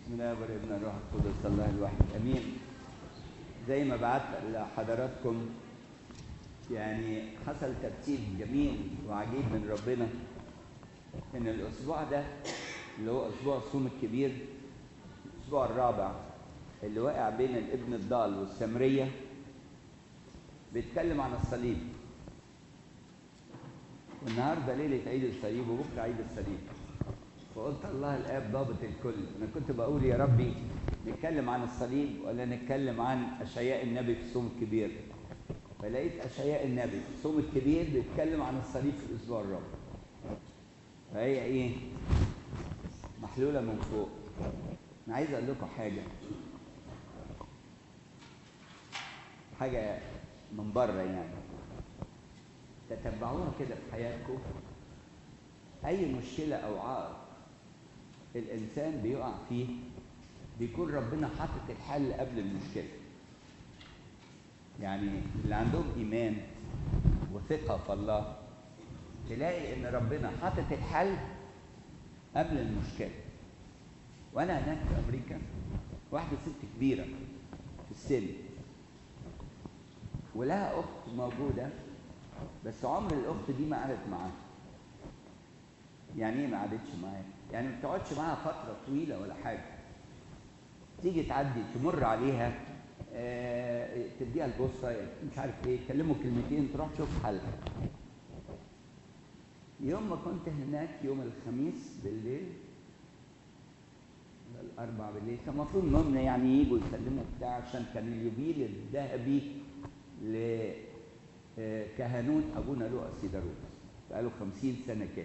بسم الله والابن الروح القدس الله الواحد امين زي ما بعت لحضراتكم يعني حصل ترتيب جميل وعجيب من ربنا ان الاسبوع ده اللي هو اسبوع الصوم الكبير الاسبوع الرابع اللي وقع بين الابن الضال والسمريه بيتكلم عن الصليب والنهارده ليله عيد الصليب وبكره عيد الصليب فقلت الله الاب ضابط الكل انا كنت بقول يا ربي نتكلم عن الصليب ولا نتكلم عن اشعياء النبي في الصوم الكبير فلقيت اشعياء النبي في الصوم الكبير بيتكلم عن الصليب في الاسبوع الرابع فهي ايه محلوله من فوق انا عايز اقول لكم حاجه حاجه من بره يعني تتبعوها كده في حياتكم اي مشكله او عائق الانسان بيقع فيه بيكون ربنا حاطط الحل قبل المشكله يعني اللي عندهم ايمان وثقه في الله تلاقي ان ربنا حاطط الحل قبل المشكله وانا هناك في امريكا واحده ست كبيره في السن ولها اخت موجوده بس عمر الاخت دي ما قعدت معاها يعني ايه ما قعدتش معاها يعني ما بتقعدش معاها فتره طويله ولا حاجه تيجي تعدي تمر عليها آه تديها البوسطه مش عارف ايه يتكلموا كلمتين تروح تشوف حالها يوم ما كنت هناك يوم الخميس بالليل الاربع بالليل كان المفروض انهم يعني يجوا يسلموا بتاع عشان كان اليوبيل الذهبي لكهنوت ابونا لؤى سيداروس بقاله 50 سنه كان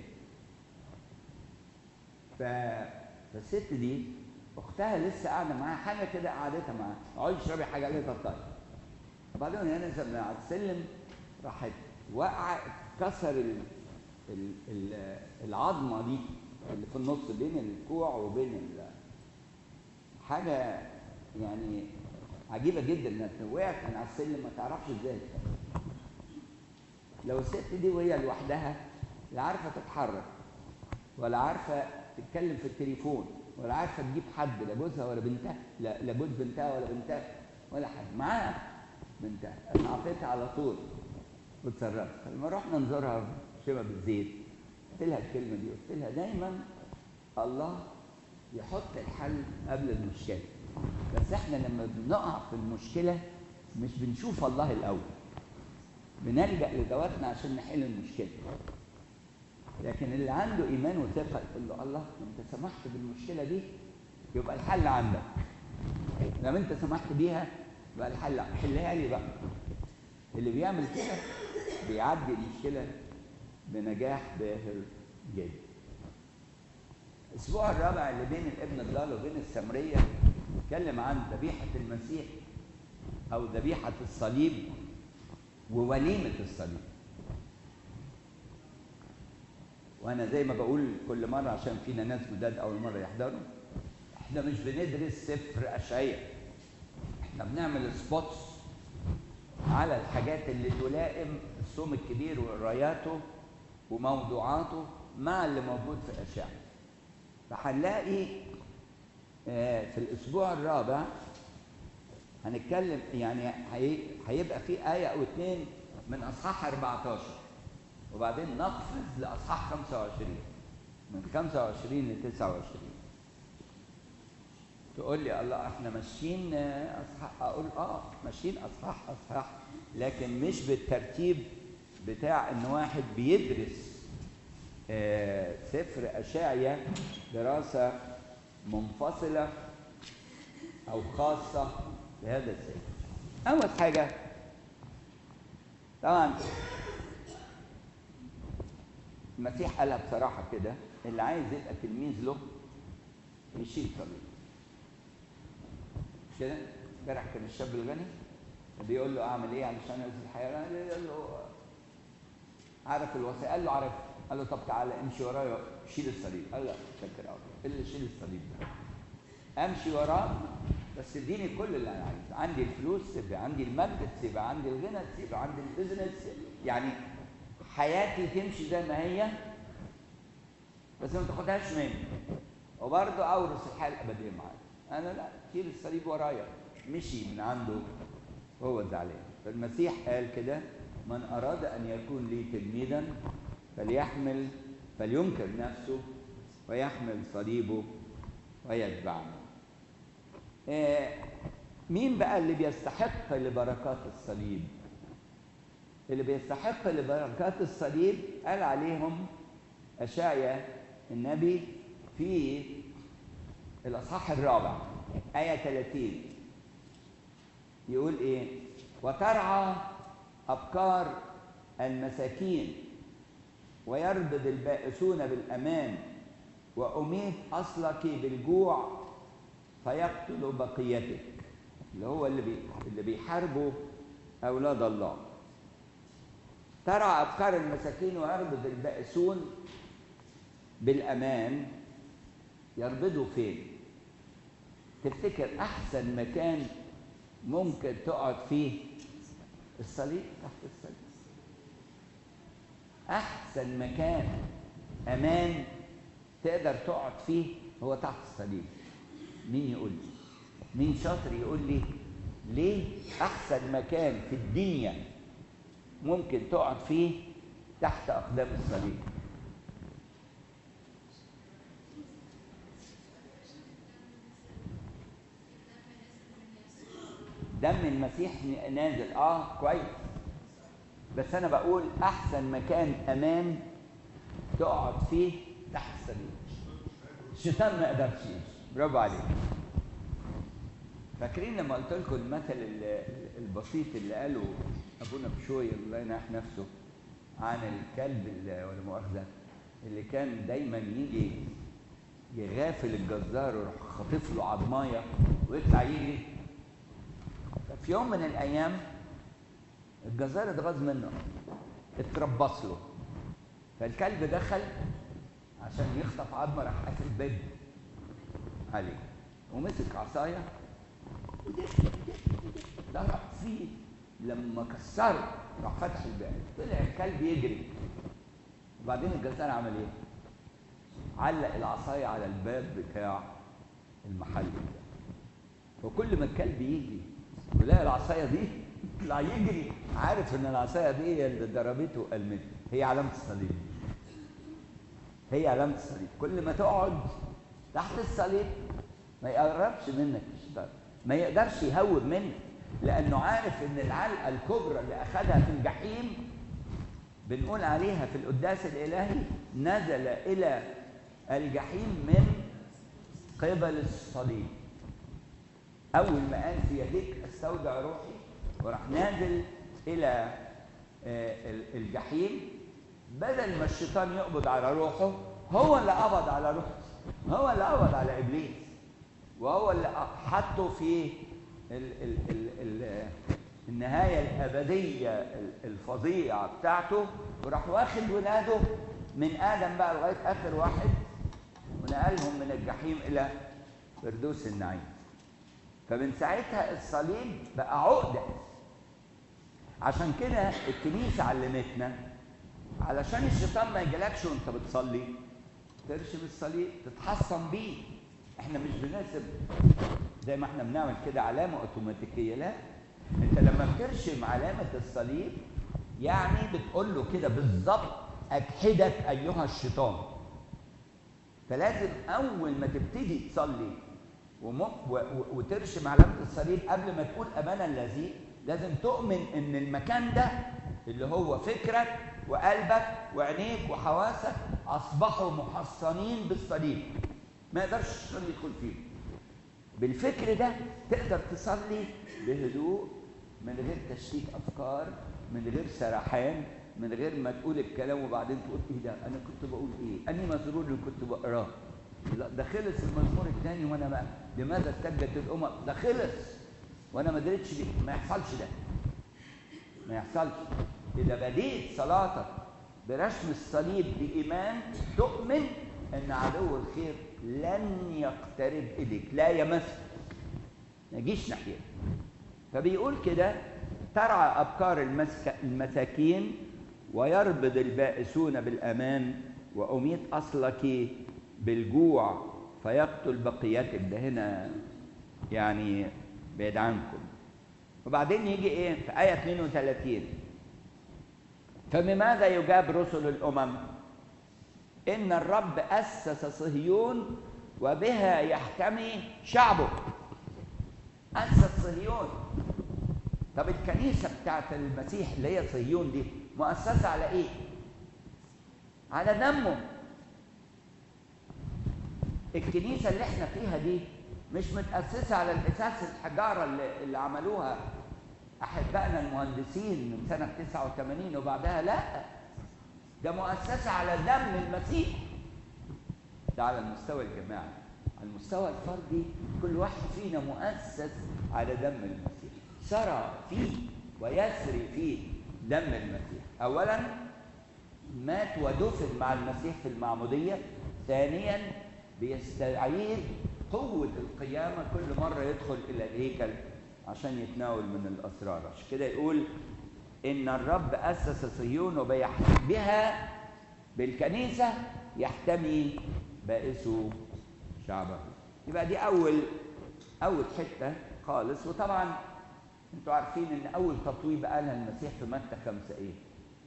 ف... فالست دي اختها لسه قاعده معاها حاجه كده قعدتها معاها اقعدي اشربي حاجه قالت لها طيب وبعدين هي نزل من على السلم راحت وقع كسر ال... ال... ال... العظمه دي اللي في النص بين الكوع وبين ال... حاجه يعني عجيبه جدا انها وقعت من على السلم ما تعرفش ازاي لو الست دي وهي لوحدها لا عارفه تتحرك ولا عارفه تتكلم في التليفون ولا عارفه تجيب حد لا جوزها ولا بنتها لا لا جوز بنتها ولا بنتها ولا حد معاها بنتها انا اعطيتها على طول وتصرفت فلما رحنا نزورها شبه بالزيت قلت لها الكلمه دي قلت لها دايما الله يحط الحل قبل المشكله بس احنا لما بنقع في المشكله مش بنشوف الله الاول بنلجا لذواتنا عشان نحل المشكله لكن اللي عنده ايمان وثقه يقول له الله انت سمحت بالمشكله دي يبقى الحل عندك لما انت سمحت بيها يبقى الحل حلها لي بقى اللي بيعمل كده بيعدي المشكله بنجاح باهر جدا الاسبوع الرابع اللي بين الابن الضال وبين السمريه اتكلم عن ذبيحه المسيح او ذبيحه الصليب ووليمه الصليب وانا زي ما بقول كل مره عشان فينا ناس جداد اول مره يحضروا احنا مش بندرس سفر اشعياء احنا بنعمل سبوتس على الحاجات اللي تلائم الصوم الكبير وقراياته وموضوعاته مع اللي موجود في اشعياء فهنلاقي في الاسبوع الرابع هنتكلم يعني هيبقى في ايه او اتنين من اصحاح 14 وبعدين نقفز لاصحاح 25 من 25 ل 29 تقول لي الله احنا ماشيين اصحاح اقول اه ماشيين اصحاح اصحاح لكن مش بالترتيب بتاع ان واحد بيدرس آه سفر اشعيا دراسه منفصله او خاصه بهذا السفر اول حاجه طبعا المسيح قالها بصراحه كده اللي عايز يبقى تلميذ له يشيل صليب كده امبارح كان الشاب الغني بيقول له اعمل ايه علشان ارث الحياه قال له عارف الوصيه قال له عارف قال له طب تعالى امشي ورايا شيل الصليب قال لا شكر قوي اللي شيل الصليب ده امشي وراه بس اديني كل اللي انا عايزه عندي الفلوس يبقى عندي المجد يبقى عندي الغنى يبقى عندي البيزنس يعني حياتي تمشي زي ما هي بس ما تاخدهاش مني وبرضه اورث الحياه الابديه معاك انا لا شيل الصليب ورايا مشي من عنده وهو زعلان فالمسيح قال كده من اراد ان يكون لي تلميذا فليحمل فلينكر نفسه ويحمل صليبه ويتبعني آه مين بقى اللي بيستحق لبركات الصليب اللي بيستحق لبركات الصليب قال عليهم أشعيا النبي في الأصحاح الرابع آية 30 يقول إيه؟ وترعى أبكار المساكين ويربض البائسون بالأمان وأميت أصلك بالجوع فيقتل بقيتك اللي هو اللي بي اللي بيحاربوا أولاد الله ترعى أبكار المساكين ويربض البائسون بالأمان يربضوا فين؟ تفتكر أحسن مكان ممكن تقعد فيه الصليب تحت الصليب أحسن مكان أمان تقدر تقعد فيه هو تحت الصليب مين يقول لي؟ مين شاطر يقول لي ليه أحسن مكان في الدنيا ممكن تقعد فيه تحت أقدام الصليب دم المسيح نازل اه كويس بس انا بقول احسن مكان امان تقعد فيه تحت الصليب الشيطان ما يقدرش برافو عليك فاكرين لما قلت لكم المثل البسيط اللي قاله ابونا بشوي الله ينح نفسه عن الكلب ولا مؤاخذه اللي كان دايما يجي يغافل الجزار ويروح خاطف له عضمايه ويطلع يجري في يوم من الايام الجزار اتغاظ منه اتربص له فالكلب دخل عشان يخطف عظمه راح قافل الباب عليه ومسك عصايه ضرب فيه لما كسره راح فتح الباب طلع الكلب يجري وبعدين الجزار عمل ايه؟ علق العصايه على الباب بتاع المحل بتاعه وكل ما الكلب يجي ويلاقي العصايه دي يطلع يجري عارف ان العصايه دي هي اللي ضربته وقلمته هي علامه الصليب هي علامه الصليب كل ما تقعد تحت الصليب ما يقربش منك الشيطان ما يقدرش يهوب منك لانه عارف ان العلقه الكبرى اللي اخذها في الجحيم بنقول عليها في القداس الالهي نزل الى الجحيم من قبل الصليب اول ما قال في يديك استودع روحي وراح نازل الى الجحيم بدل ما الشيطان يقبض على روحه هو اللي قبض على روحه هو اللي قبض على ابليس وهو اللي حطه في ال ال ال ال النهايه الابديه الفظيعه بتاعته وراح واخد ولاده من ادم بقى لغايه اخر واحد ونقلهم من الجحيم الى فردوس النعيم فمن ساعتها الصليب بقى عقده عشان كده الكنيسه علمتنا علشان الشيطان ما يجيلكش وانت بتصلي ترشم الصليب تتحصن بيه احنا مش بنرسم زي ما احنا بنعمل كده علامه اوتوماتيكيه لا انت لما بترشم علامه الصليب يعني بتقول له كده بالظبط اجحدك ايها الشيطان فلازم اول ما تبتدي تصلي وترشم علامه الصليب قبل ما تقول ابانا الذي لازم تؤمن ان المكان ده اللي هو فكرك وقلبك وعينيك وحواسك اصبحوا محصنين بالصليب ما يقدرش الشيطان يدخل فيه بالفكر ده تقدر تصلي بهدوء من غير تشتيت افكار من غير سرحان من غير ما تقول الكلام وبعدين تقول ايه ده انا كنت بقول ايه اني مزرور اللي كنت بقراه لا ده خلص المزمور الثاني وانا ما لماذا ارتجت الامم ده خلص وانا ما دريتش بيه ما يحصلش ده ما يحصلش اذا بديت صلاتك برسم الصليب بايمان تؤمن ان عدو الخير لن يقترب اليك لا يمسك ما يجيش ناحيتك فبيقول كده ترعى ابكار المسك المساكين ويربض البائسون بالامان واميت اصلك بالجوع فيقتل بقيتك ده هنا يعني بعيد عنكم وبعدين يجي ايه في آية 32 فبماذا يجاب رسل الأمم إن الرب أسس صهيون وبها يحتمي شعبه أسس صهيون طب الكنيسة بتاعت المسيح اللي هي صهيون دي مؤسسة على إيه؟ على دمه الكنيسة اللي احنا فيها دي مش متأسسة على الأساس الحجارة اللي, اللي عملوها أحبائنا المهندسين من سنة 89 وبعدها لا ده مؤسسة على دم المسيح ده على المستوى الجماعي على المستوى الفردي كل واحد فينا مؤسس على دم المسيح سرى فيه ويسري فيه دم المسيح أولا مات ودفن مع المسيح في المعمودية ثانيا بيستعيد قوة القيامة كل مرة يدخل إلى الهيكل عشان يتناول من الأسرار عشان كده يقول إن الرب أسس صهيون وبها بالكنيسة يحتمي بائسه شعبه يبقى دي أول أول حتة خالص وطبعا انتوا عارفين ان اول تطويب قالها المسيح في متى خمسة ايه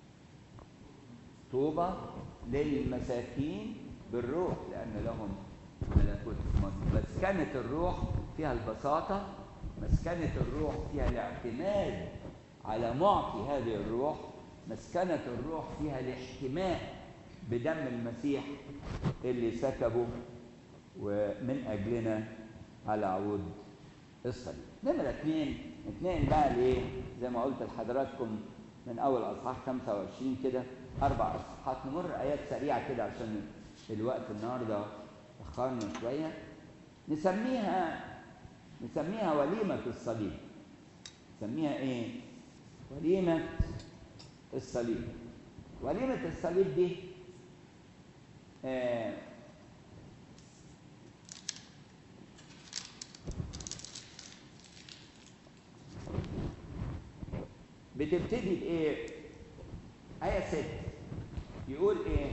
طوبى للمساكين بالروح لان لهم ملكوت السماوات مسكنة الروح فيها البساطة مسكنة الروح فيها الاعتماد على معطي هذه الروح مسكنة الروح فيها الاحتماء بدم المسيح اللي سكبه ومن أجلنا على عود الصليب نمرة اثنين اثنين بقى ليه زي ما قلت لحضراتكم من أول أصحاح 25 كده أربع أصحاحات نمر آيات سريعة كده عشان الوقت النهارده أخرنا شوية نسميها نسميها وليمة الصليب نسميها إيه؟ وليمة الصليب وليمة الصليب دي آه بتبتدي بإيه؟ آية 6 يقول إيه؟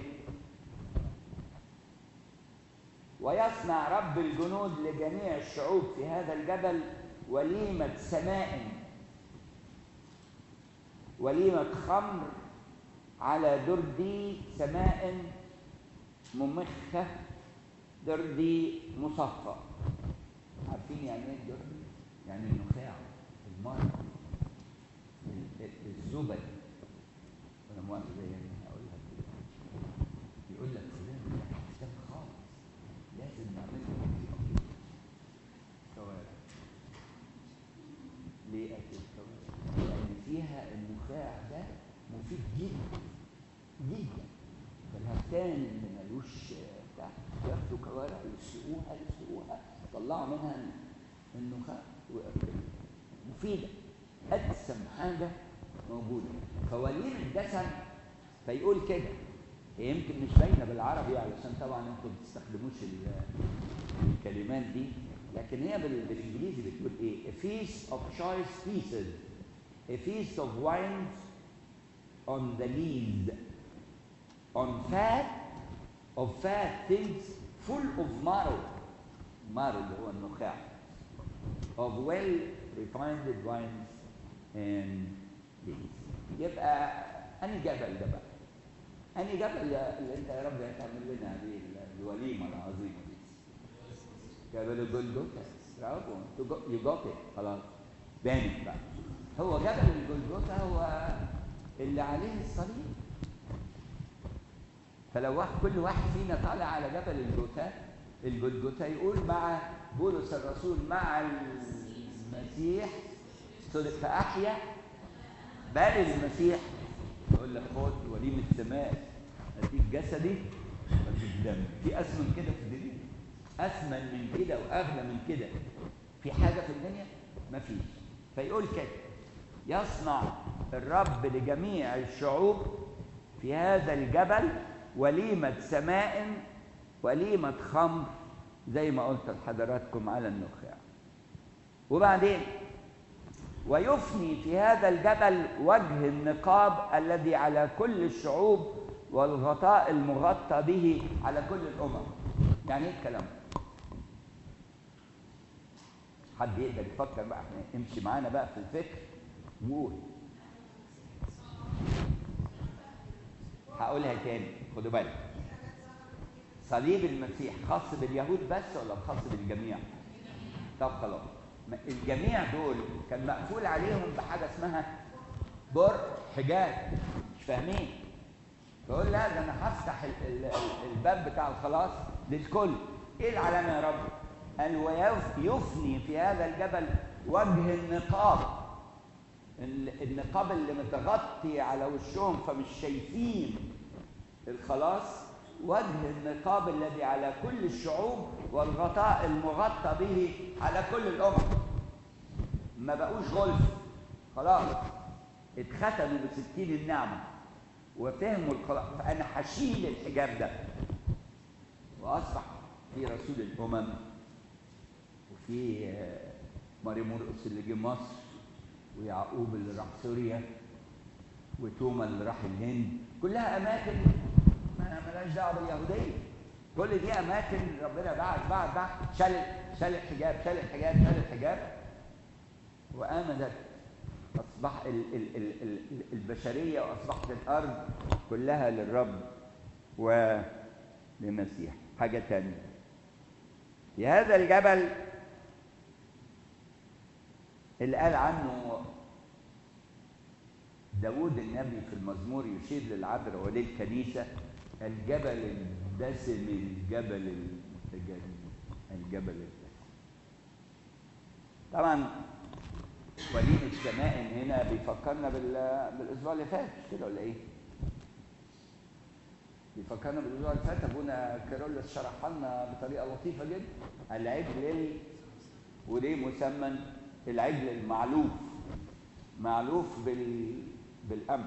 ويصنع رب الجنود لجميع الشعوب في هذا الجبل وليمة سماء وليمة خمر على دردي سماء ممخة دردي مصفى عارفين يعني ايه الدردي؟ يعني النخاع المرء الزبد انا مؤاخذة يعني هقولها كده يقول لك فلان ده محتاج خالص لازم نعمله كوارع ليه اكل كوارع؟ لان فيها النخاع ده مفيد جدا جدا فالهفتان اللي ملوش بتاع ياخدوا كوارع يسلقوها يسلقوها يطلعوا منها النخاع ويأكلوها مفيده أدسم حاجة موجودة فوليم الدسم فيقول كده هي يمكن مش باينة بالعربي علشان طبعا انتم ما بتستخدموش الكلمات دي لكن هي بالانجليزي بتقول ايه؟ A feast of choice pieces A feast of wines on the lees on fat of fat things full of marrow marrow اللي هو النخاع of well refined wines and lees يبقى أنهي جبل ده بقى؟ أنهي جبل اللي أنت يا رب هتعمل لنا هذه الوليمة العظيمة دي؟ جبل جولجوتا برافو يو جوت خلاص بانت بقى هو جبل الجولجوتا هو اللي عليه الصليب فلو واحد كل واحد فينا طالع على جبل الجوتا الجلجوتا يقول مع بولس الرسول مع المسيح صدق فأحيا بل المسيح يقول لك خد وليمة سماء أديك جسدي وأديك دم في أسمن كده في الدنيا أثمن من كده وأغلى من كده في حاجة في الدنيا مفيش فيقول كده يصنع الرب لجميع الشعوب في هذا الجبل وليمة سماء وليمة خمر زي ما قلت لحضراتكم على النخاع وبعدين ويفني في هذا الجبل وجه النقاب الذي على كل الشعوب والغطاء المغطى به على كل الأمم يعني ايه الكلام حد يقدر يفكر بقى احنا امشي معانا بقى في الفكر وقول هقولها تاني خدوا بالك صليب المسيح خاص باليهود بس ولا خاص بالجميع؟ طب خلاص ما- الجميع دول كان مقفول عليهم بحاجه اسمها بر حجاب مش فاهمين فقول لا ده انا هفتح ال- ال- ال- الباب بتاع الخلاص للكل ايه العلامه يا رب؟ قال ويف- يفني في هذا الجبل وجه النقاب ال- النقاب اللي متغطي على وشهم فمش شايفين الخلاص وجه النقاب الذي على كل الشعوب والغطاء المغطى به على كل الامم ما بقوش غلف خلاص اتختموا بستين النعمه وفهموا الخلاص فانا هشيل الحجاب ده واصبح في رسول الامم وفي آه، ماري مرقس اللي جه مصر ويعقوب اللي راح سوريا وتوما اللي راح الهند كلها اماكن ما مالهاش دعوه باليهوديه كل دي اماكن ربنا بعد بعد بعد شال شال الحجاب شال الحجاب شال الحجاب وامنت اصبح ال ال ال ال البشريه واصبحت الارض كلها للرب وللمسيح حاجه ثانيه في هذا الجبل اللي قال عنه داود النبي في المزمور يشير للعذراء وللكنيسة الجبل الدسم الجبل المتجلي الجبل الدسم طبعا وليد الشمائم هنا بيفكرنا بال- بالاسبوع اللي فات مش كده ولا ايه؟ بيفكرنا بالاسبوع اللي فات ابونا كارولوس شرح لنا بطريقه لطيفه جدا العجل ال- وليه مسمى العجل المعلوف معلوف بال بالقمح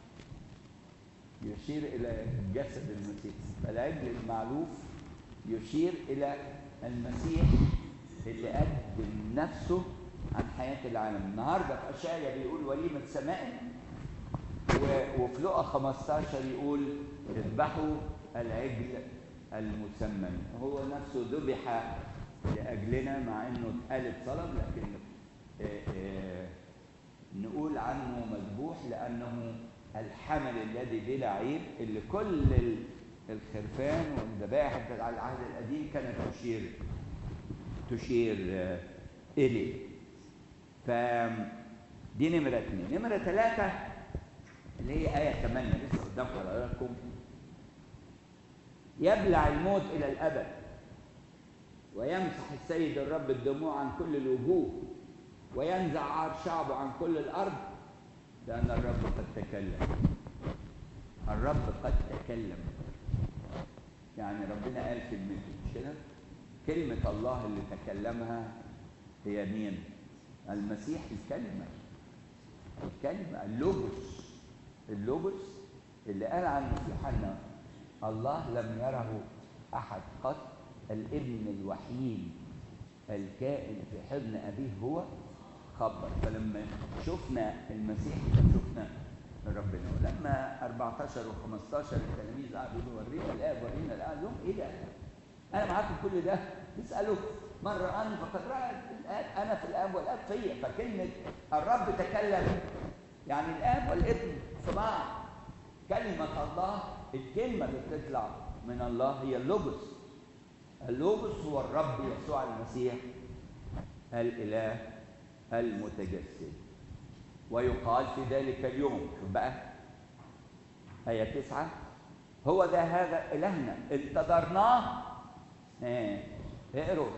يشير الى جسد المسيح فالعجل المعلوف يشير الى المسيح اللي قدم نفسه عن حياه العالم النهارده في اشعيا بيقول وليمه سماء و- وفي لقا 15 يقول اذبحوا العجل المسمن هو نفسه ذبح لاجلنا مع انه اتقال اتصلب لكن آه، آه، نقول عنه مذبوح لانه الحمل الذي بلا عيب اللي كل ال- الخرفان والذبائح بتاع العهد القديم كانت تشير تشير آه، اليه ف دي نمرة اثنين، نمرة ثلاثة اللي هي آية 8 لسه قدام حضراتكم يبلع الموت إلى الأبد ويمسح السيد الرب الدموع عن كل الوجوه وينزع عار شعبه عن كل الأرض لأن الرب قد تكلم الرب قد تكلم يعني ربنا قال كلمته مش كده؟ كلمة الله اللي تكلمها هي مين؟ المسيح الكلمة الكلمة اللوجوس اللوجوس اللي قال عنه يوحنا الله لم يره أحد قط الابن الوحيد الكائن في حضن أبيه هو خبر فلما شفنا المسيح شفنا ربنا ولما 14 و15 التلاميذ قعدوا يقولوا ورينا الاب ورينا الاب قال لهم ايه ده؟ انا معاكم كل ده تسالوا مره ان فقد راى الاب انا في الاب والاب فيا فكلمه الرب تكلم يعني الاب والابن في بعض كلمه الله الكلمه اللي بتطلع من الله هي اللوجوس اللوجوس هو الرب يسوع المسيح الاله المتجسد ويقال في ذلك اليوم شوف بقى آية تسعة هو ده هذا إلهنا انتظرناه ها اقروا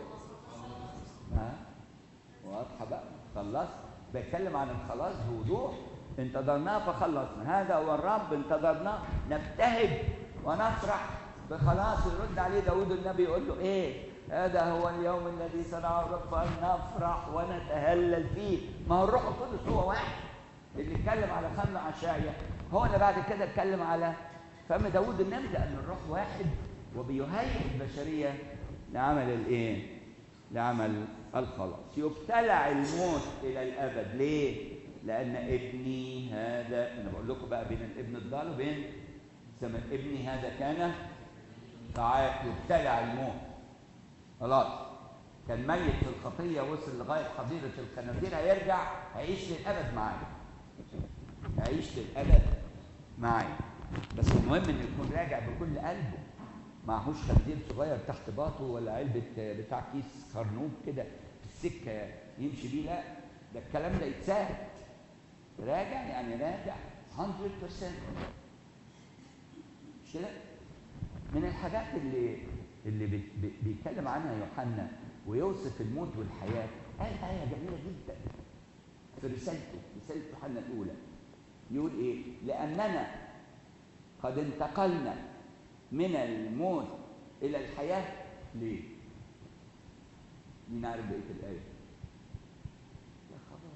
ها واضحة بقى خلصت بيتكلم عن الخلاص بوضوح انتظرناه فخلصنا هذا هو الرب انتظرناه نبتهج ونفرح بخلاص يرد عليه داود النبي يقول له ايه هذا هو اليوم الذي صنعه الرب فلنفرح ونتهلل فيه ما هو الروح القدس هو واحد اللي اتكلم على فم عشايا هو اللي بعد كده اتكلم على فم داود النبي لان الروح واحد وبيهيئ البشريه لعمل الايه؟ لعمل الخلاص يبتلع الموت الى الابد ليه؟ لان ابني هذا انا بقول لكم بقى بين الابن الضال وبين زمن ابني هذا كان تعال يبتلع الموت خلاص كان ميت في الخطيه وصل لغايه حظيره الخنازير هيرجع هيعيش للابد معايا هيعيش للابد معايا بس المهم انه يكون راجع بكل قلبه معهوش خنزير صغير تحت باطه ولا علبه بتاع كيس خرنوب كده في السكه يمشي بيه لا ده الكلام ده يتساهل راجع يعني راجع 100% مش كده؟ من الحاجات اللي اللي بي بي بيتكلم عنها يوحنا ويوصف الموت والحياه قال آية جميلة جدا في رسالته رسالة يوحنا الأولى يقول إيه؟ لأننا قد انتقلنا من الموت إلى الحياة ليه؟ مين عارف بقية الآية؟ يا خبر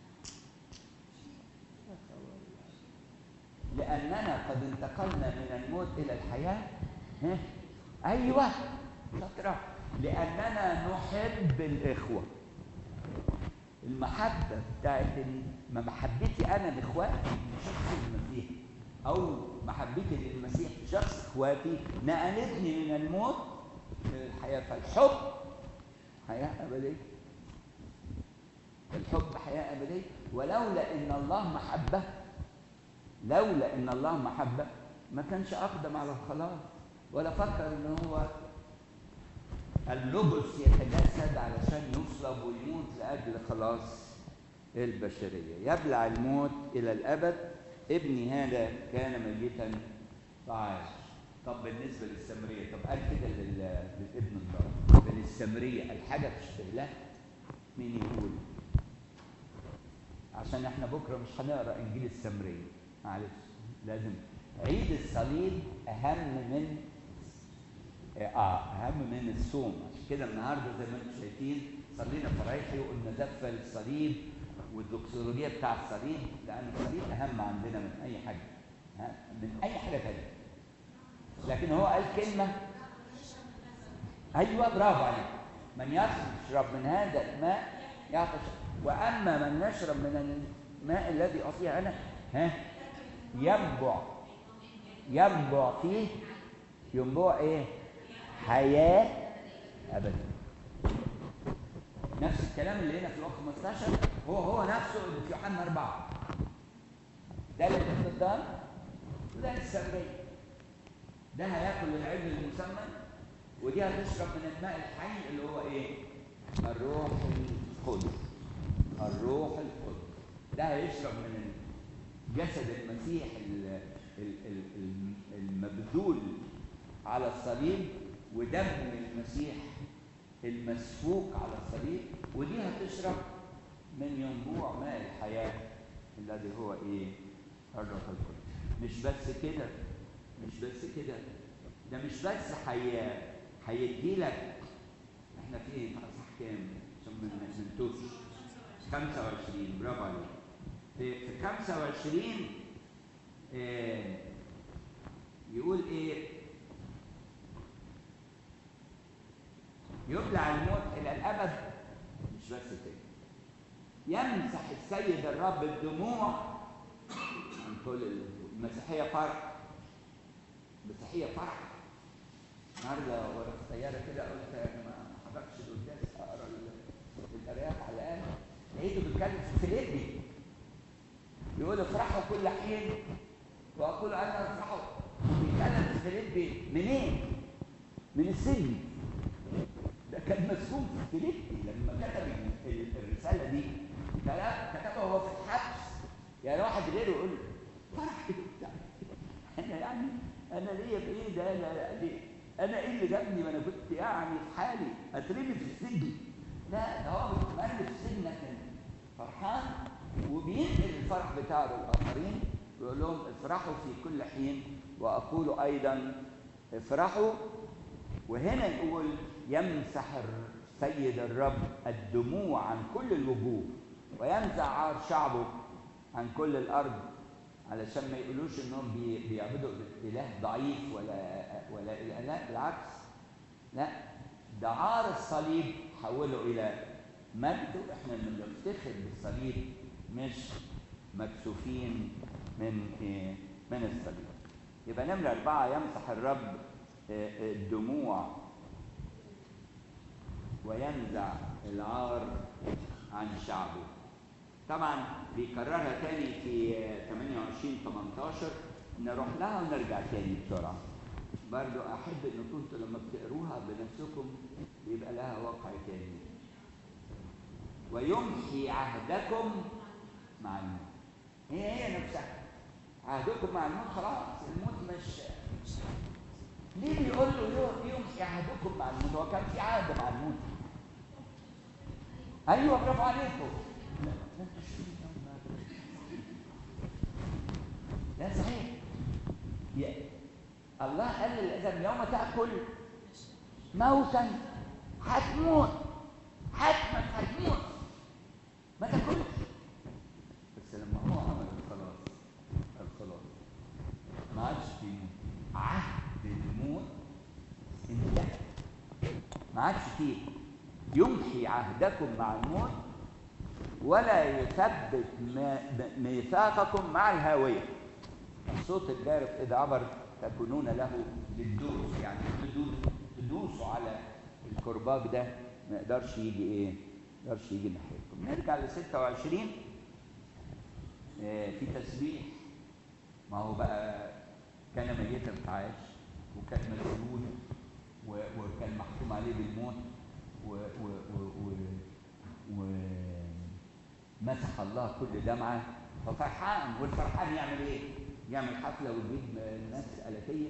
يا خبر لأننا قد انتقلنا من الموت إلى الحياة ها؟ أيوه شاطرة لأننا نحب الإخوة المحبة بتاعت ما محبتي أنا لإخواتي شخص المسيح أو محبتي للمسيح في شخص إخواتي نقلتني من الموت للحياة فالحب حياة أبدية الحب حياة أبدية ولولا إن الله محبة لولا إن الله محبة ما كانش أقدم على الخلاص ولا فكر إن هو اللبس يتجسد علشان يصلب ويموت لأجل خلاص البشرية يبلع الموت إلى الأبد ابني هذا كان ميتا فعاش طب بالنسبة للسامرية طب قال كده للابن الضال للسامرية الحاجة تشتهي لها مين يقول عشان احنا بكرة مش هنقرأ إنجيل السامرية معلش لازم عيد الصليب أهم من اه اهم من الصوم عشان كده النهارده زي ما انتم شايفين صلينا فرايحي وقلنا زفه الصليب والدوكسولوجيه بتاع الصليب لان الصليب اهم عندنا من اي حاجه ها من اي حاجه ثانيه لكن هو قال كلمه ايوه برافو عليك من يشرب من هذا الماء يعطش واما من يشرب من الماء الذي اعطيه انا ها ينبع ينبع فيه ينبوع ايه حياة أبدا نفس الكلام اللي هنا في الوقت 15 هو هو نفسه اللي في يوحنا 4 ده اللي ابن الدار وده السامرية ده هياكل العجل المسمن ودي هتشرب من الماء الحي اللي هو ايه؟ الروح القدس الروح القدس ده هيشرب من جسد المسيح المبذول على الصليب ودم المسيح المسفوك على الصليب ودي هتشرب من ينبوع ماء الحياة الذي هو ايه؟ الروح القدس مش بس كده مش بس كده ده مش بس حي هيدي لك احنا في ايه؟ اصح كام؟ عشان ما ننتوش 25 برافو عليك في في 25 آه يقول ايه؟ يبلع الموت الى الابد مش بس كده يمسح السيد الرب الدموع عن كل المسيحيه فرح المسيحيه فرح النهارده وانا في الطياره كده قلت انا ما حضرتش القداس اقرا القراءات على الاقل لقيته بيتكلم في فيليبي يقول افرحوا كل حين واقول انا افرحوا بيتكلم في فيليبي منين؟ من السجن ده كان مسكون في فيليبي لما كتب الرساله دي كتبها وهو في الحبس يعني واحد غيره يقول له فرح ايه وبتاع انا يعني انا ليا بايه ده انا ليه انا ايه اللي جابني ما انا كنت يعني في حالي اترمي في السجن لا ده هو مرمي في السجن لكن فرحان وبينقل الفرح بتاعه للاخرين ويقول لهم افرحوا في كل حين واقول ايضا افرحوا وهنا يقول يمسح سيد الرب الدموع عن كل الوجوه وينزع عار شعبه عن كل الارض علشان ما يقولوش انهم بي بيعبدوا اله ضعيف ولا ولا اله لا بالعكس لا ده عار الصليب حوله الى مجد واحنا بنفتخر بالصليب مش مكسوفين من إيه؟ من الصليب يبقى نمرة أربعة يمسح الرب الدموع وينزع العار عن شعبه طبعا بيكررها تاني في 28 18 نروح لها ونرجع تاني بسرعه برضو احب ان كنتوا لما بتقروها بنفسكم يبقى لها واقع تاني ويمحي عهدكم مع الموت هي هي نفسها عهدكم مع الموت خلاص الموت مش ليه بيقول له يمحي عهدكم مع الموت هو كان في عهد مع الموت ايوه برافو عليكم لا صحيح يا الله قال للادم يوم تاكل موتا هتموت حتما هتموت ما تاكلش بس لما هو عمل الخلاص الخلاص ما عادش في موت عهد الموت انتهى ما عادش فيه يمحي عهدكم مع الموت ولا يثبت ميثاقكم مع الهاويه الصوت الجارف اذا عبر تكونون له للدوس يعني تدوسوا على الكرباج ده ما يقدرش يجي ايه؟ ما يقدرش يجي ناحيتكم. نرجع ل 26 آه في تسبيح ما هو بقى كان ميتا فعاش وكان مسجون وكان محكوم عليه بالموت و و و و, و مسح الله كل دمعه ففرحان والفرحان يعمل ايه؟ يعمل حفله ويجيب الناس الالافيه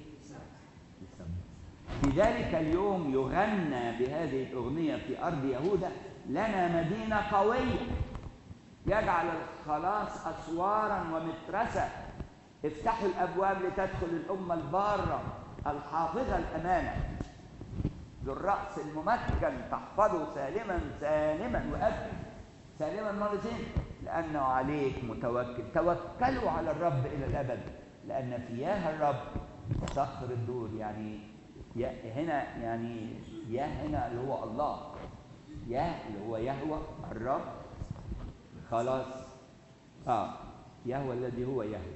في ذلك اليوم يغنى بهذه الأغنية في أرض يهوذا لنا مدينة قوية يجعل الخلاص أسوارا ومترسة افتحوا الأبواب لتدخل الأمة البارة الحافظة الأمانة ذو الرأس الممكن تحفظه سالما سالما وأبكي سالما مرتين لأنه عليك متوكل توكلوا على الرب إلى الأبد لأن فياه الرب صخر الدور يعني يا هنا يعني يا هنا اللي هو الله يا اللي هو يهوى الرب خلاص اه يهوى الذي هو يهوى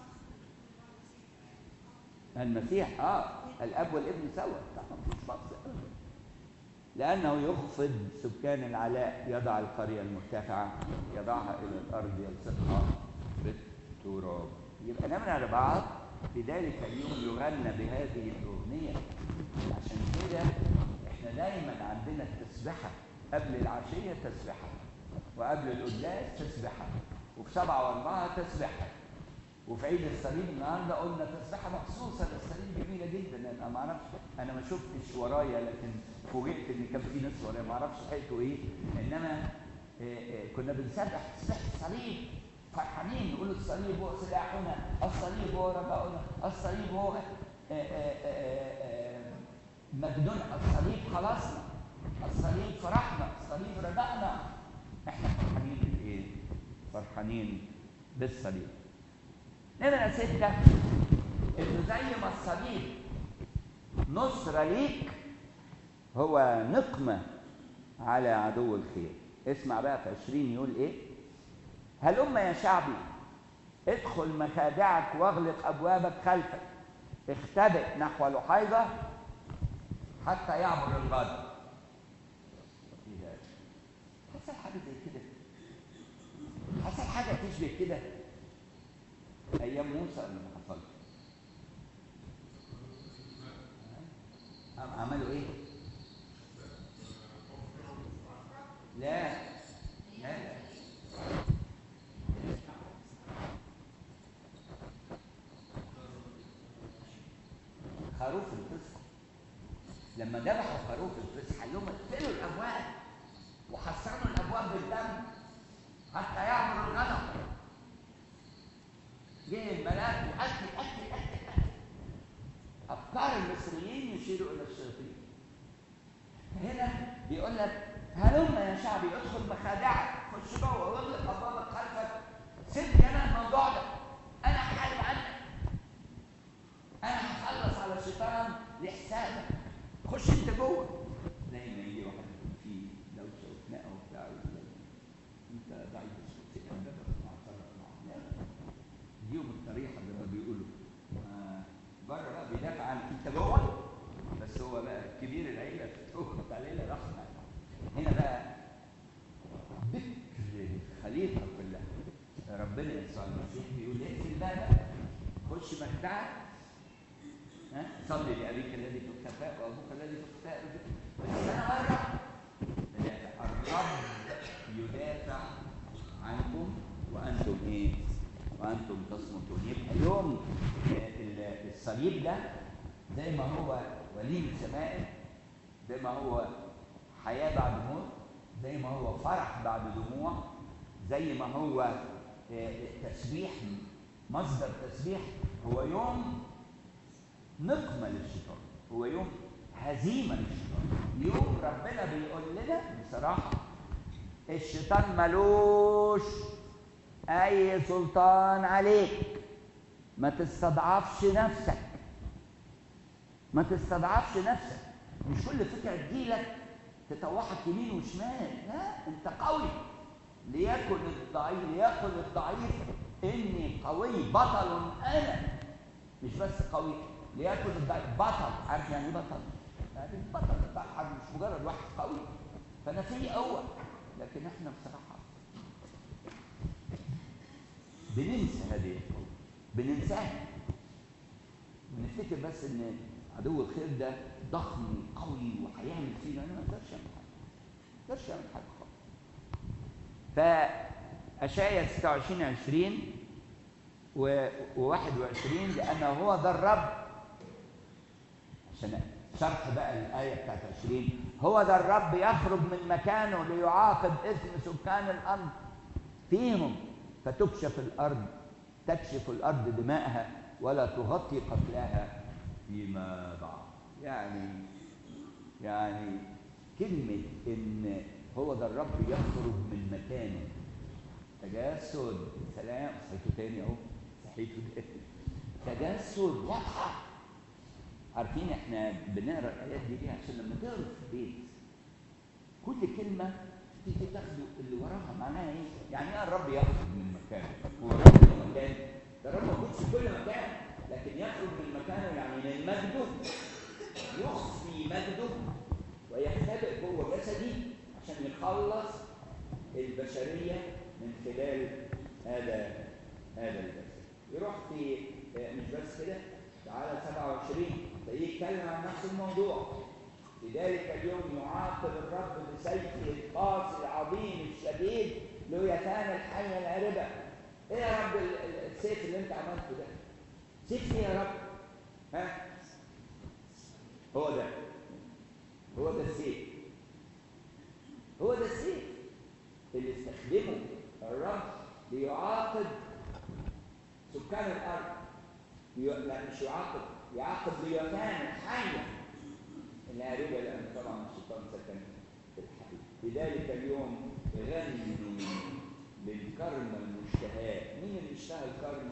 المسيح اه الاب والابن سوا مفيش فصل لانه يخفض سكان العلاء يضع القريه المرتفعه يضعها الى الارض يلصقها بالتراب يبقى نمره اربعه في ذلك اليوم يغنى بهذه الأغنية عشان كده احنا دايما عندنا التسبحة قبل العشية تسبحة وقبل القداس تسبحة وفي سبعة وأربعة تسبحة وفي عيد الصليب النهارده قلنا تسبحة مخصوصة للصليب جميلة جدا أنا ما أعرفش أنا ما شفتش ورايا لكن فوجئت إن كان في ناس ورايا ما أعرفش حكايته إيه إنما إيه إيه كنا بنسبح تسبيحة الصليب فرحانين نقول الصليب هو سلاحنا الصليب هو رجاؤنا الصليب هو مجدنا الصليب خلاصنا الصليب فرحنا الصليب رجعنا احنا فرحانين بالايه فرحانين بالصليب نمرة ستة انه زي ما الصليب نصرة ليك هو نقمة على عدو الخير اسمع بقى في 20 يقول ايه هلم يا شعبي ادخل مخادعك واغلق ابوابك خلفك اختبئ نحو لحيظه حتى يعبر الغد حصل حاجه زي كده حصل حاجه تشبه كده ايام موسى ولا ما حصلش عملوا ايه لا لا لا خروف الفصح لما ذبحوا خروف الفصح قال لهم اقفلوا الابواب وحصنوا الابواب بالدم حتى يعبر الغنم جه الملاك واكل اكل اكل اكل افكار المصريين يشيروا الى الشياطين هنا بيقول لك هلم يا شعبي ادخل مخادعك خش جوه واغلق ابوابك خلفك سيبني انا الموضوع ده انا هحارب عنك انا هخلص على الشيطان لحسابك خش انت جوه زي ما يجي واحد في دوشه وخناقه وبتاع انت ضعيف الشخصيه ده مع مع ديهم الطريقه زي ما بيقولوا آه بره بقى بيدافع عن انت جوه بس هو بقى كبير العيله هو بتاع العيله رحمه ربنا يسوع المسيح بيقول اقفل بابك خش مخدعك ها صلي لابيك الذي في الخفاء وابوك الذي في الخفاء بس انا بره بدافع الرب يدافع عنكم وانتم ايه؟ وانتم تصمتون يبقى يوم ال- الصليب ده زي ما هو وليم سمائي زي ما هو حياه بعد موت زي ما هو فرح بعد دموع زي ما هو آه، تسبيح مصدر تسبيح هو يوم نقمة للشيطان هو يوم هزيمة للشيطان يوم ربنا بيقول لنا بصراحة الشيطان ملوش أي سلطان عليك ما تستضعفش نفسك ما تستضعفش نفسك مش كل فكرة تجيلك تطوحك يمين وشمال لا انت قوي ليكن الضعيف ليكن الضعيف اني قوي بطل انا مش بس قوي ليكن الضعيف بطل عارف يعني ايه بطل؟ يعني البطل بتاع الحرب مش مجرد واحد قوي فانا في قوه لكن احنا بصراحه بننسى هذه القوه بننساها بنفتكر بس ان عدو الخير ده ضخم وقوي وهيعمل فينا انا ما اقدرش اعمل حاجه ما اقدرش اعمل حاجه خالص فاشعيا 26 20 و 21 لانه هو ذا الرب عشان شرح بقى الايه بتاعت 20 هو ذا الرب يخرج من مكانه ليعاقب اثم سكان الارض فيهم فتكشف الارض تكشف الارض دماءها ولا تغطي قتلاها فيما بعد يعني يعني كلمة إن هو ده الرب يخرج من مكانه تجسد سلام صحيتوا تاني أهو صحيتوا تاني تجسد واضحة عارفين احنا بنقرا الآيات دي ليه عشان لما تقرا في البيت كل كلمة تيجي تاخدوا اللي وراها معناها ايه؟ يعني ايه الرب يخرج من مكانه؟ هو الرب من مكان ده الرب موجود في كل مكان لكن يخرج من مكانه يعني من مجده يخفي مجده ويختبئ جوه جسدي عشان يخلص البشريه من خلال هذا هذا الجسد يروح في مش بس كده تعالى 27 تلاقيه يتكلم عن نفس الموضوع في ذلك اليوم يعاقب الرب بسيفه القاسي العظيم الشديد لويتان الحيه العربه ايه يا رب ال- ال- السيف اللي انت عملته ده سيف ايه يا رب ها هو ده هو ده السيف هو ده السيف اللي استخدمه الرب ليعاقب سكان الارض لي- لا مش يعاقب يعاقب ليتان الحيه الهاربه لان طبعا الشيطان سكن في الحي في ذلك اليوم غني للكرمة المشتهاة مين اللي اشتهى الكرمة؟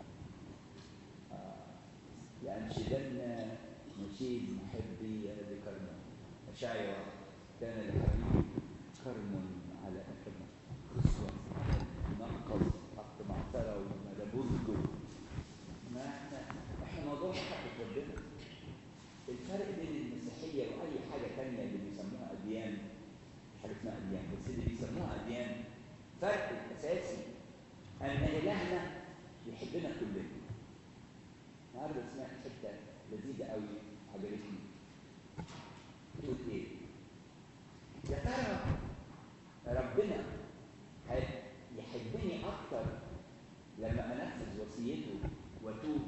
آه. لأنشدن نشيد محبي لكرمة أشعيا كان لحبيبي كرم على أكمة خصوة منقذ تحت معثرة ومدبوزجو ما احنا احنا موضوع محبة ربنا الفرق بين المسيحية وأي حاجة تانية اللي بيسموها أديان مش حاجة اسمها أديان بس اللي بيسموها أديان الفرق الأساسي أن إلهنا يحبنا كلنا. النهارده سمعت حتة لذيذة قوي عجبتني. بتقول إيه؟ يا ترى ربنا هي- يحبني أكتر لما أنفذ وصيته وأتوب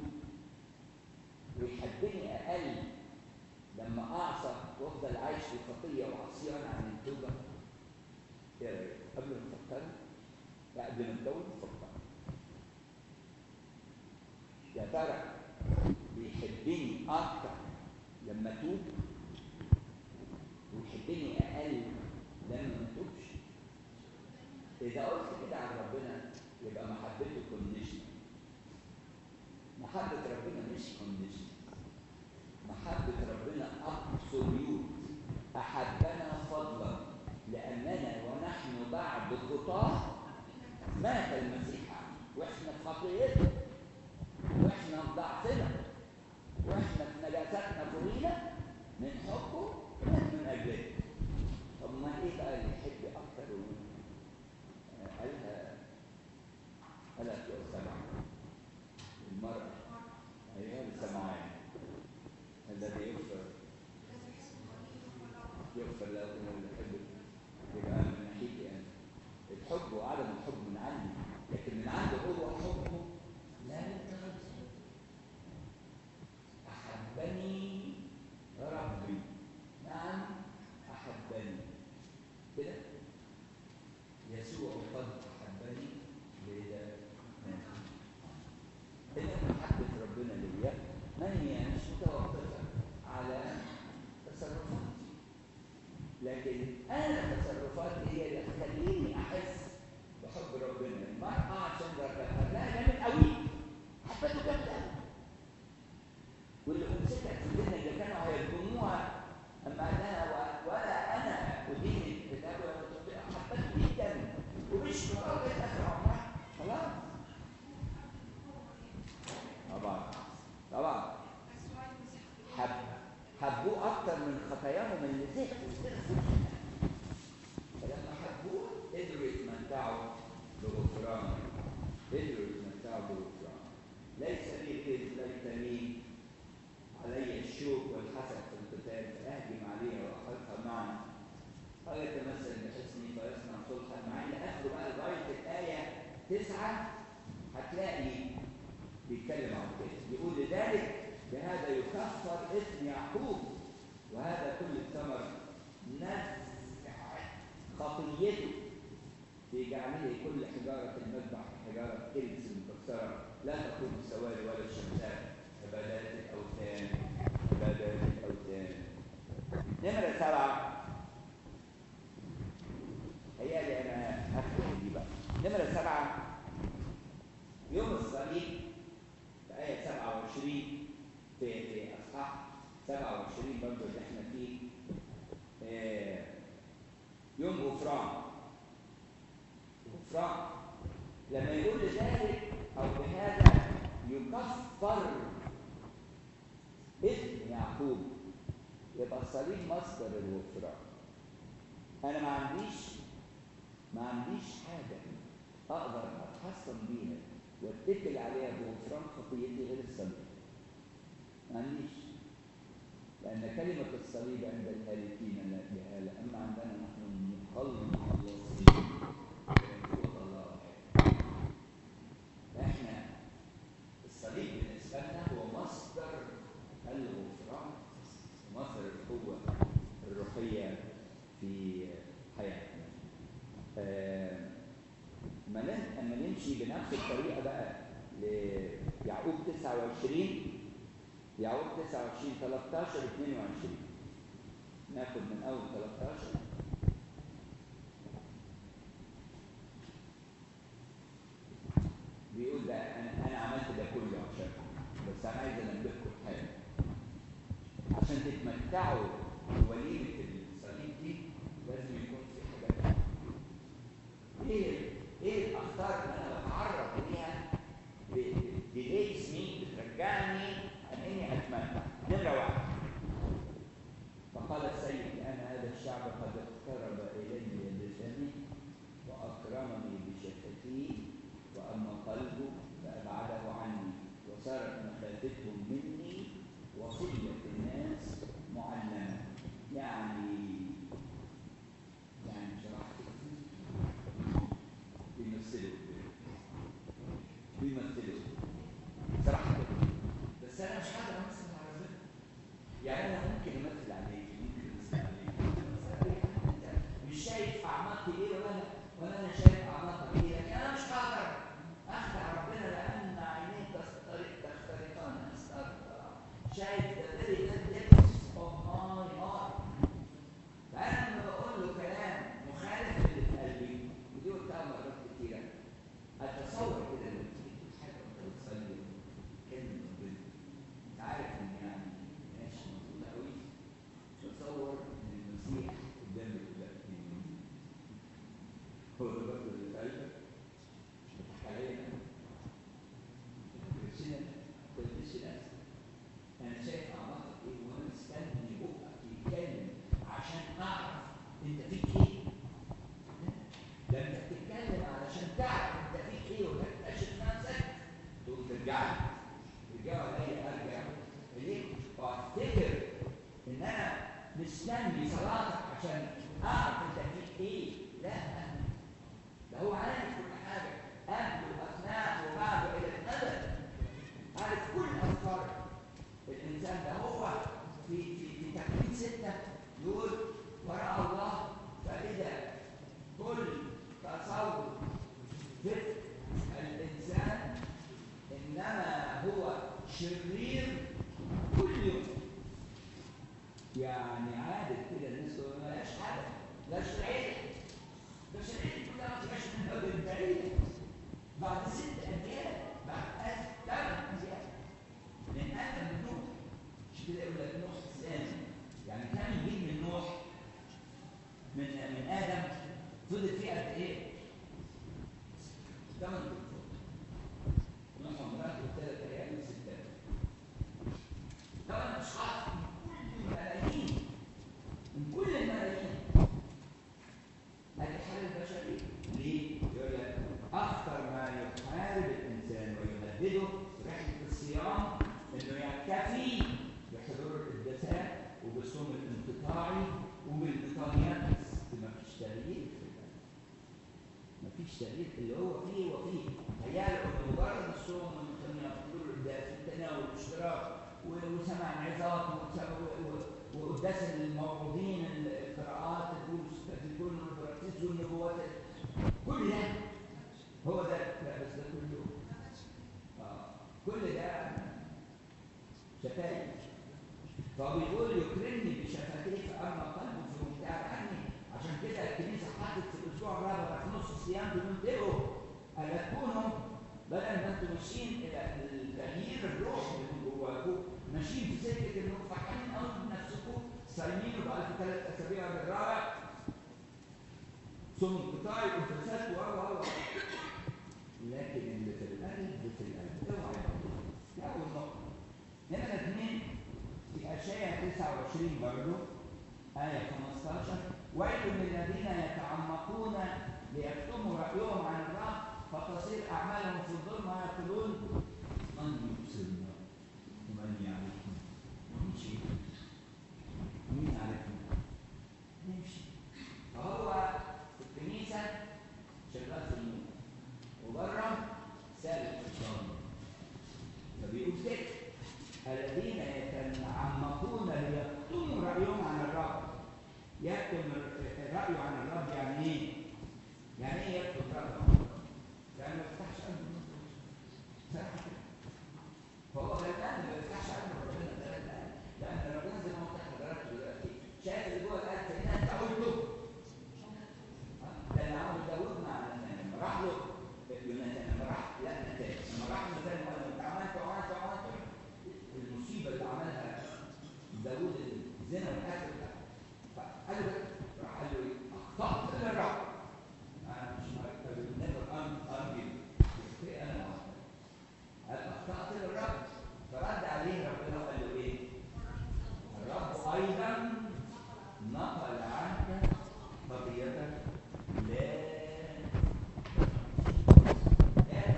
ويحبني أقل لما أعصى وأفضل عايش في خطية وعصيان عن التوبة ايه رايك؟ قبل ما تفكروا لا قبل ما تجاوب فكروا يا ترى بيحبني اكتر لما اتوب ويحبني اقل لما ما اتوبش اذا قلت كده عن ربنا يبقى محبته كونديشن محبه ربنا مش كونديشن محبه ربنا ابسوليوت احبنا فضلا لاننا ونحن بعد خطاه مات المسيح عنه واحنا في خطيئتنا واحنا في ضعفنا واحنا في نجاساتنا فوقينا لكن انا تصرفاتي هي اللي تخليني احس بحب ربنا المرأة عشان ربنا لا جامد قوي حبته جامد قوي واللي امسكت في الدنيا اللي كانوا هيرجموها اما قال لها ولا انا ادين الكتاب ولا تطيع حبته جدا ومش لغايه اخر عمرها خلاص طبعا طبعا حب حبوه اكتر من خطاياهم اللي زهقوا فلما حبوه قدروا يتمتعوا بغفران قدروا يتمتعوا بغفران ليس لي كذب ليتني علي الشوك والحسد في القتال فاهجم عليها واخذها معا قال يتمثل بحسني فيصنع صلحا مع ان اخره بقى لغايه الايه تسعه هتلاقي بيتكلم عن كده يقول لذلك بهذا يكفر اسم يعقوب وهذا كل الثمر نزع خطيته في جعله كل حجارة المذبح حجارة كلس مكسرة لا تكون السواد ولا الشمساء عبادات الأوثان عبادات الأوثان نمرة سبعة هي اللي أنا هاخد دي بقى نمرة سبعة يوم الصليب في آية 27 في في أصحاح 27 برضه اللي احنا فيه آه يوم غفران غفران لما يقول لذلك أو بهذا يكفر اسم يعقوب يبقى الصليب مصدر الغفران أنا ما عنديش ما عنديش حاجة أقدر أتحصن بيها واتكل عليها بغفران خطيتي غير الصليب ما عنديش لأن كلمة الصليب عند الهالكين لا جهالة أما عندنا نحن مخلصين قوة الله احنا الصليب بالنسبة لنا هو مصدر الغفران مصدر القوة الروحية في حياتنا آه اما نمشي بنفس الطريقة بقى ليعقوب 29 يعقوب 29 13 22 ناخد من اول 13 بيقول ده انا انا عملت ده كله عشان بس انا عايز انبهكم حاجه عشان تتمتعوا بوليمه الصليب دي لازم يكون في حاجات ايه ايه الاخطار اللي انا بتعرض ليها بليس مي بترجعني عن اني اتمتع نمره واحد فقال السيد الان هذا الشعب قد اقترب الي بلسانه واكرمني بشفتيه واما قلبه فابعده عني وصارت مخافتهم مني وصيه الناس معلمه يعني يعني بصراحه بيمثلوا بيمثلوا صراحه بس انا مش قادر امثل على ربنا يعني انا ممكن امثل عليك ممكن امثل عليك مش شايف اعماقي ايه ولا انا ولا انا شايف اعماقك ايه لكن انا مش هقدر اخدع ربنا لان عينيه تخترقان استغفر شايف the very depths of my heart فانا لما بقول له كلام مخالف للي في قلبي ودي قلتها مرات كتيره اتصور كده ان في حاجه انت بتصلي كلمه ربنا انت عارف ان يعني ماشي مظبوط قوي تصور ان المسيح قدامك دلوقتي هو ده برضه اللي في قلبك مش بتضحك عليا انا كريستينا ما تلبسش نفسك انا شايف اعماقك ايه وانا مستني بقك يتكلم عشان اعرف انت فيك ايه ده انت بتتكلم علشان تعرف انت فيك ايه وتكتشف نفسك تقوم ترجع لي ترجعوا عليا ارجع ليه؟ وافتكر ان انا مستني صلاتك عشان اعرف انت فيك ايه لا ده هو عارف كل حاجه قبل واثناء وبعد الى الابد عارف كل افكارك الانسان ده هو في في في تكوين سته يقول وراء الله فاذا كل تصور فكر الانسان انما هو شرير كل يوم يعني عادة كده الناس تقول ملهاش حاجه فضل فيه قد ايه؟ ثمان اشهر نوح ومراته وثلاث ايام وستات ثمان اشخاص من كل الملايين من كل الملايين هذه الحاله البشريه ليه؟ يقول لك اخطر ما يحارب الانسان ويهدده رحله الصيام انه يكتفي بحضور القداسات وبالصوم الانقطاعي وبالبطانيات ما فيش تغيير في القلب ما فيش تغيير اللي هو فيه هو فيه هيعلق ان مجرد الصوم والبطانيات وحضور القداس والتناول والاشتراك و- وسماع العظات وسمع- و- و- وقداس الموعوظين القراءات الكون والبراكتيس والنبوات كل ده هو ده لا بس ده كله آه كل ده شتائم فبيقول يكرمني بشفتيه فاما قلبه في مبتعد عني عشان كده الكنيسه حطت في الاسبوع الرابع في نص الصيام بمنطقه الا تكونوا بدل ما انتم ماشيين الى التغيير الروحي اللي من جواكم ماشيين في سكه انكم فرحانين قوي بنفسكم صايمين وبقى لكم ثلاث اسابيع بالرابع ثم انقطاعي وانفساد و و و لكن اللي في القلب في القلب اوعى دي اول نقطه هنا الاثنين في اشعياء 29 برضه آية 15 ويل للذين يتعمقون ليكتموا رأيهم عن الرب فتصير أعمالهم في الظلم ويقولون من يبصرنا ومن يعرفنا نمشي مين عرفنا نمشي فهو في الكنيسة شغال في النور وبره سالك في الشر فبيقول كده الذين يتعمقون ليكتموا رأيهم عن الرب يكتم الرأي عن الرب يعني ايه؟ يعني ايه يكتم رأيه عن الرب؟ يعني ما يفتحش قلبه النص صراحة كده. فهو غلبان ما يفتحش قلبه ربنا ده غلبان لأن ربنا زي ما قلت لحضرتك دلوقتي شايف اللي جوه القلب فإن أنت قلته ده اللي عمل داوود مع نتان لما راح له يوناتان لما راح لا نتان لما راح نتان وقال له انت عملت وعملت وعملت المصيبه اللي عملها داوود الزنا والقتل ده فقال له راح قال له ايه؟ اخطات للرب انا مش نيفر ارجل انا قال اخطات للرب فرد عليه ربنا وقال له ايه؟ الرب ايضا نقل عنك خطيئتك لا لا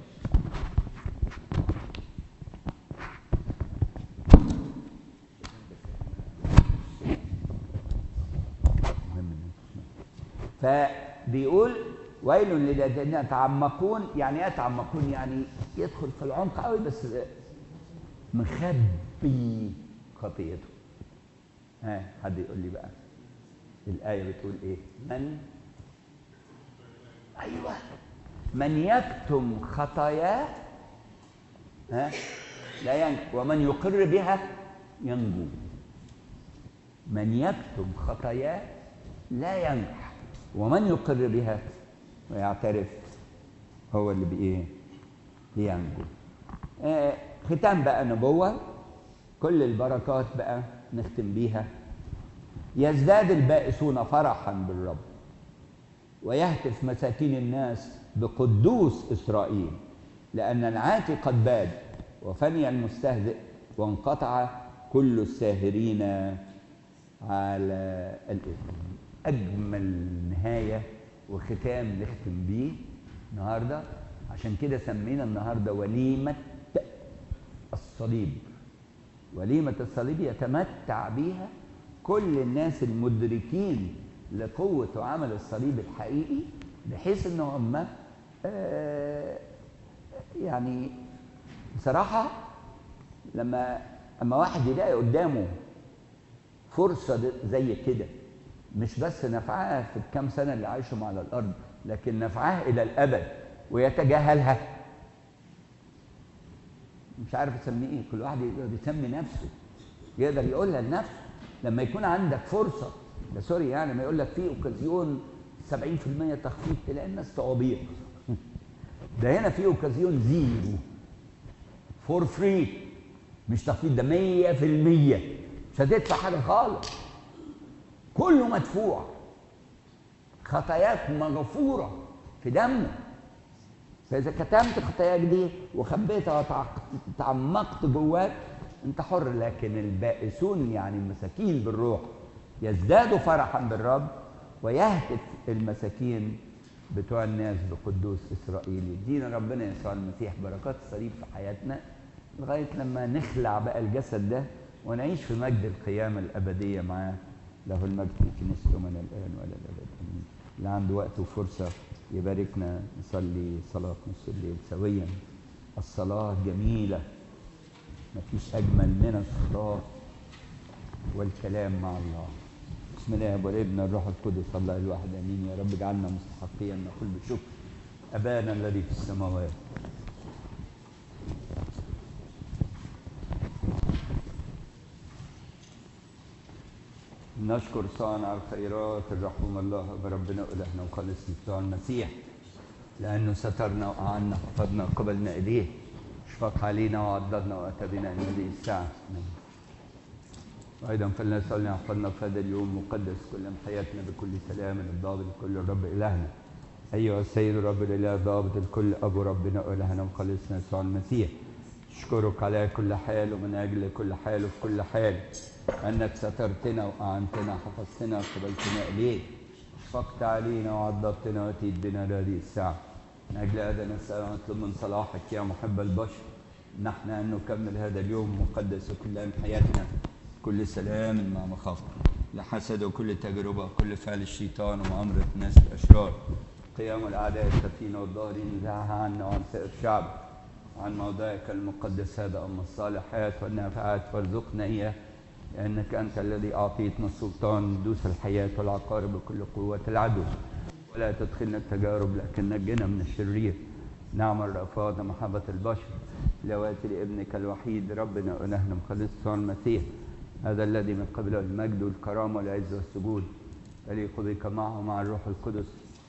فبيقول ويل للذين يتعمقون يعني ايه يتعمقون يعني يدخل في العمق قوي بس مخبي خطيئته ها حد يقول لي بقى الآية بتقول إيه؟ من أيوه من يكتم خطاياه ها لا ينجو ومن يقر بها ينجو من يكتم خطاياه لا ينجح ومن يقر بها ويعترف هو اللي بإيه؟ بينجو آه ختام بقى نبوة كل البركات بقى نختم بيها يزداد البائسون فرحا بالرب ويهتف مساكين الناس بقدوس اسرائيل لان العاتي قد باد وفني المستهزئ وانقطع كل الساهرين على الاثم اجمل نهايه وختام نختم بيه النهارده عشان كده سمينا النهارده وليمه الصليب وليمه الصليب يتمتع بيها كل الناس المدركين لقوة وعمل الصليب الحقيقي بحيث ان هم آه يعني بصراحة لما اما واحد يلاقي قدامه فرصة زي كده مش بس نفعها في الكام سنة اللي عايشهم على الأرض لكن نفعها إلى الأبد ويتجاهلها مش عارف اسميه ايه كل واحد يقدر يسمي نفسه يقدر يقولها لنفسه لما يكون عندك فرصه ده سوري يعني ما يقول لك في اوكازيون 70% تخفيض تلاقي الناس تعبير ده هنا في اوكازيون زيرو فور فري مش تخفيض ده 100% مش هتدفع حاجه خالص كله مدفوع 25% خطاياك مغفوره في دمه فاذا كتمت خطاياك دي وخبيتها وتعمقت جواك انت حر لكن البائسون يعني المساكين بالروح يزدادوا فرحا بالرب ويهتف المساكين بتوع الناس بقدوس اسرائيل يدينا ربنا يسوع المسيح بركات الصليب في حياتنا لغايه لما نخلع بقى الجسد ده ونعيش في مجد القيامه الابديه معاه له المجد في كنيسته من الان والى الابد امين اللي عنده وقت وفرصه يباركنا نصلي صلاه نص الليل سويا الصلاه جميله مفيش اجمل من الصلاه والكلام مع الله بسم الله والابن الروح القدس الله الواحد امين يا رب اجعلنا مستحقين نقول بشكر ابانا الذي في السماوات نشكر صانع الخيرات الرحوم الله بربنا والهنا وخلصنا بتوع المسيح لانه سترنا واعنا وحفظنا وقبلنا اليه اشفق علينا وعضدنا واتى بنا الى هذه الساعه وايضا فلنسال يحفظنا في هذا اليوم مقدس كل حياتنا بكل سلام الضابط كل الرب الهنا ايها السيد الرب الاله ضابط الكل ابو ربنا والهنا وخلصنا يسوع المسيح اشكرك على كل حال ومن اجل كل حال وفي كل حال انك سترتنا واعنتنا حفظتنا وقبلتنا اليك اشفقت علينا وعضدتنا واتيت بنا لهذه الساعه من اجل هذا نسال ونطلب من صلاحك يا محب البشر نحن ان نكمل هذا اليوم مقدس وكل أيام حياتنا كل سلام مع مخافة لا حسد وكل تجربة كل فعل الشيطان ومؤامرة الناس الأشرار قيام الأعداء السفينة والظاهرين نزعها عنا وعن سائر الشعب عن موضعك المقدس هذا أما الصالحات والنافعات وارزقنا إياه لأنك أنت الذي أعطيتنا السلطان ندوس الحياة والعقارب بكل قوة العدو ولا تدخلنا التجارب لكن نجنا من الشرير نعم الرأفات محبة البشر لواتي لابنك الوحيد ربنا وإلهنا مخلصنا المسيح هذا الذي من قبله المجد والكرامة والعز والسجود يليق بك معه مع الروح القدس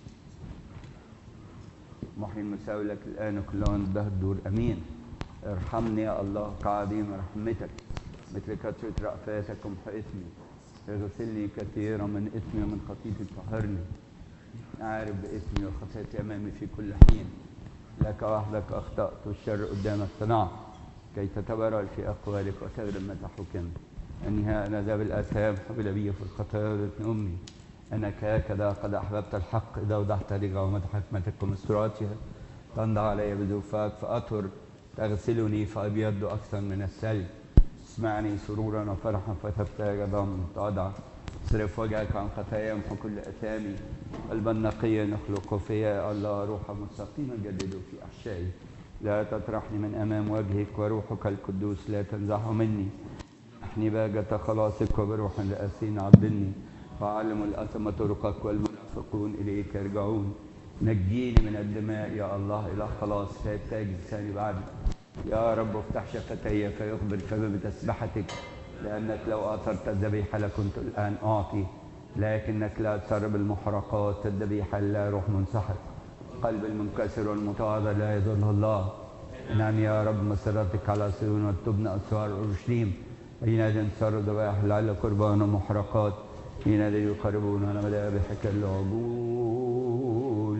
محيي المساوي لك الآن وكل آن الدهر الدور أمين ارحمني يا الله كعظيم رحمتك مثل كثرة رأفاتك ومحو إثمي اغسلني كثيرا من إثمي ومن خطيئتي طهرني أعرف بإثمي وخطيئتي أمامي في كل حين لك وحدك أخطأت والشر قدامك صنعت كي تتبرر في أقوالك وتغلب متى حكمت أنها أنا ذا بالآثام حبل بي في الخطايا ابن أمي أنك هكذا قد أحببت الحق إذا وضحت لي غومة حكمتك ومستراتها تنضع علي بذوفاك فأطهر تغسلني فأبيض أكثر من الثلج اسمعني سرورا وفرحا فتبتهج ضم متواضعة اصرف وجهك عن خطايا وامحو كل أثامي قلبا نقيا نخلق فيا الله روحا مستقيما جدده في أحشائي لا تطرحني من أمام وجهك وروحك القدوس لا تنزعه مني احني باجة خلاصك وبروح لأسين عبدني فعلم الأثم طرقك والمنافقون إليك يرجعون نجيني من الدماء يا الله إلى خلاص فيبتاج لساني بعد يا رب افتح شفتي فيخبر فم بتسبحتك لأنك لو أثرت الذبيحة لكنت الآن أعطي لكنك لا تسرب المحرقات الذبيحة لا روح منسحق قلب المنكسر والمتواضع لا يذله الله نعم يا رب مسرتك على صيون وتبنى أسوار أورشليم حينئذ انتصار ذبائح لعل قربان ومحرقات حينئذ يقربون على مذابحك العجول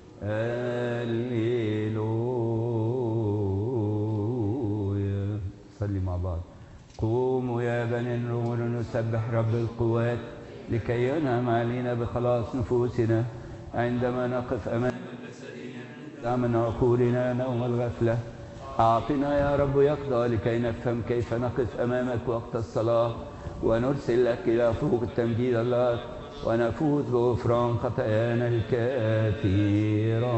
هللويا صلي مع بعض قوموا يا بني النور نسبح رب القوات لكي ينعم علينا بخلاص نفوسنا عندما نقف امام من عقولنا نوم الغفله أعطنا يا رب يقظة لكي نفهم كيف نقف أمامك وقت الصلاة ونرسل لك إلى فوق التمجيد الله ونفوز بغفران خطايانا الكثيرة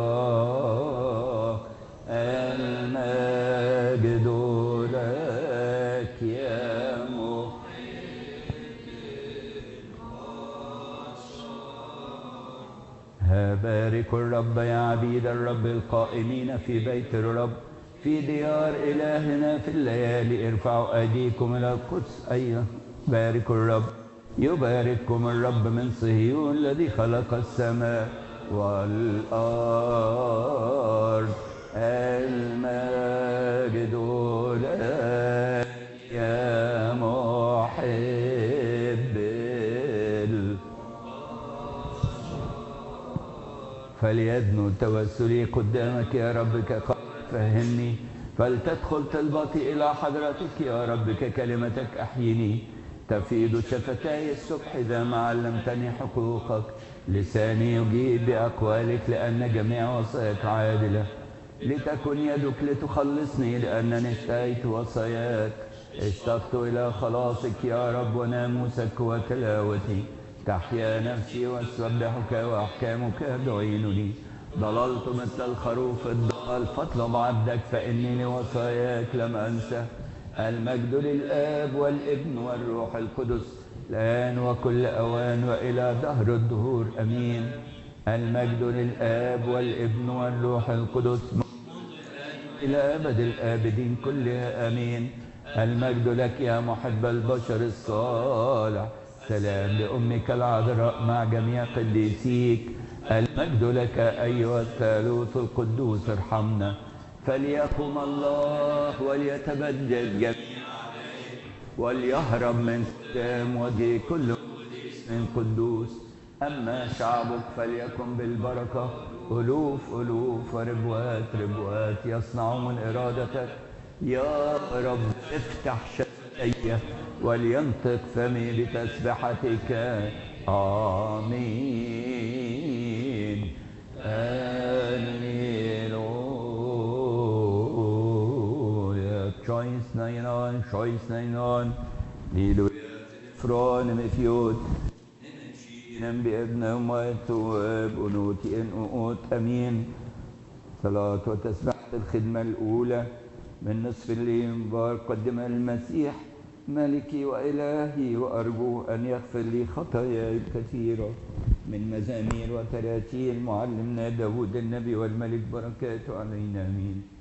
المجد لك يا بارك الرب يا عبيد الرب القائمين في بيت الرب في ديار إلهنا في الليالي ارفعوا أيديكم إلى القدس أيها بارك الرب يبارككم الرب من صهيون الذي خلق السماء والأرض المجد لك يا محب فليدنو توسلي قدامك يا رب كقول فهمني فلتدخل طلبتي إلى حضرتك يا رب ككلمتك أحيني تفيض شفتاي الصبح إذا ما علمتني حقوقك لساني يجيب بأقوالك لأن جميع وصاياك عادلة لتكن يدك لتخلصني لأنني اشتهيت وصاياك اشتقت إلى خلاصك يا رب وناموسك وتلاوتي تحيا نفسي واسبحك وأحكامك تعينني ضللت مثل الخروف الضال فاطلب عبدك فإني لوصاياك لم أنسى المجد للآب والابن والروح القدس الآن وكل أوان وإلى دهر الدهور أمين المجد للآب والابن والروح القدس إلى أبد الآبدين كلها أمين المجد لك يا محب البشر الصالح سلام لأمك العذراء مع جميع قديسيك المجد لك أيها الثالوث القدوس ارحمنا فليقم الله وليتبدد جميعا وليهرب من قدام وجه كل من قدوس أما شعبك فليكن بالبركة ألوف ألوف وربوات ربوات يصنعون إرادتك يا رب افتح شفتي ولينطق فمي بتسبحتك آمين Alleluia. Choice 99, choice 99. Halleluja. Från med fjord. نم بابن أموات وبأنوت إن أؤوت أمين صلاة وتسبحة الخدمة الأولى من نصف الليل مبارك قدم المسيح ملكي وإلهي وأرجو أن يغفر لي خطاياي الكثيرة من مزامير وتراتيل معلمنا داود النبي والملك بركاته علينا آمين